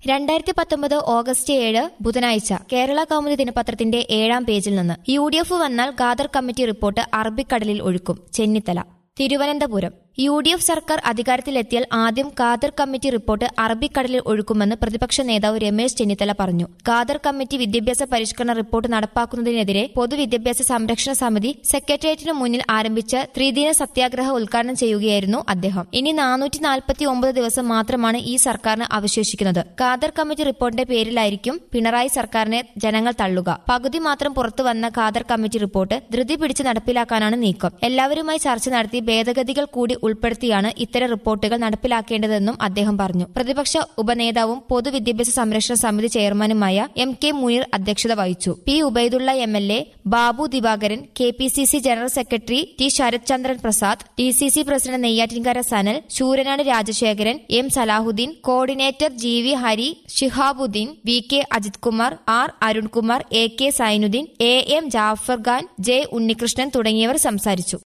രണ്ടായിരത്തി പത്തൊമ്പത് ഓഗസ്റ്റ് ഏഴ് ബുധനാഴ്ച കേരള കൗമുദി ദിനപത്രത്തിന്റെ ഏഴാം പേജിൽ നിന്ന് യു ഡി എഫ് വന്നാൽ ഖാദർ കമ്മിറ്റി റിപ്പോർട്ട് അറബിക്കടലിൽ ഒഴുക്കും Chennithala Thiruvananthapuram U D F സർക്കാർ അധികാരത്തിലെത്തിയാൽ ആദ്യം ഖാദർ കമ്മിറ്റി റിപ്പോർട്ട് അറബിക്കടലിൽ ഒഴുക്കുമെന്ന് പ്രതിപക്ഷ നേതാവ് രമേശ് ചെന്നിത്തല പറഞ്ഞു ഖാദർ കമ്മിറ്റി വിദ്യാഭ്യാസ പരിഷ്കരണ റിപ്പോർട്ട് നടപ്പാക്കുന്നതിനെതിരെ പൊതുവിദ്യാഭ്യാസ സംരക്ഷണ സമിതി സെക്രട്ടേറിയറ്റിനു മുന്നിൽ ആരംഭിച്ച ത്രിദിന സത്യാഗ്രഹ ഉദ്ഘാടനം ചെയ്യുകയായിരുന്നു അദ്ദേഹം ഇനി നാനൂറ്റി നാൽപ്പത്തി ഒമ്പത് ദിവസം മാത്രമാണ് ഈ സർക്കാരിന് അവശേഷിക്കുന്നത് ഖാദർ കമ്മിറ്റി റിപ്പോർട്ടിന്റെ പേരിലായിരിക്കും പിണറായി സർക്കാരിനെ ജനങ്ങൾ തള്ളുക പകുതി മാത്രം പുറത്തുവന്ന ഖാദർ കമ്മിറ്റി റിപ്പോർട്ട് ധൃതി പിടിച്ച് നടപ്പിലാക്കാനാണ് നീക്കം എല്ലാവരുമായി ചർച്ച നടത്തി ഭേദഗതികൾ കൂടി ഉൾപ്പെടുത്തിയാണ് ഇത്തരം റിപ്പോർട്ടുകൾ നടപ്പിലാക്കേണ്ടതെന്നും അദ്ദേഹം പറഞ്ഞു പ്രതിപക്ഷ ഉപനേതാവും പൊതുവിദ്യാഭ്യാസ സംരക്ഷണ സമിതി ചെയർമാനുമായ എം കെ മുനീർ അധ്യക്ഷത വഹിച്ചു P Ubaidulla M L A Babu Divakaran K P C C general secretary T Sarath Chandran Prasad D C C president Neyyattinkara Sanal Sooranad Rajasekharan M Salahuddin coordinator G V Hari Shihabuddin V K Ajith Kumar R Arunkumar A K Sainuddin A M Jafar Khan J Unnikrishnan തുടങ്ങിയവർ സംസാരിച്ചു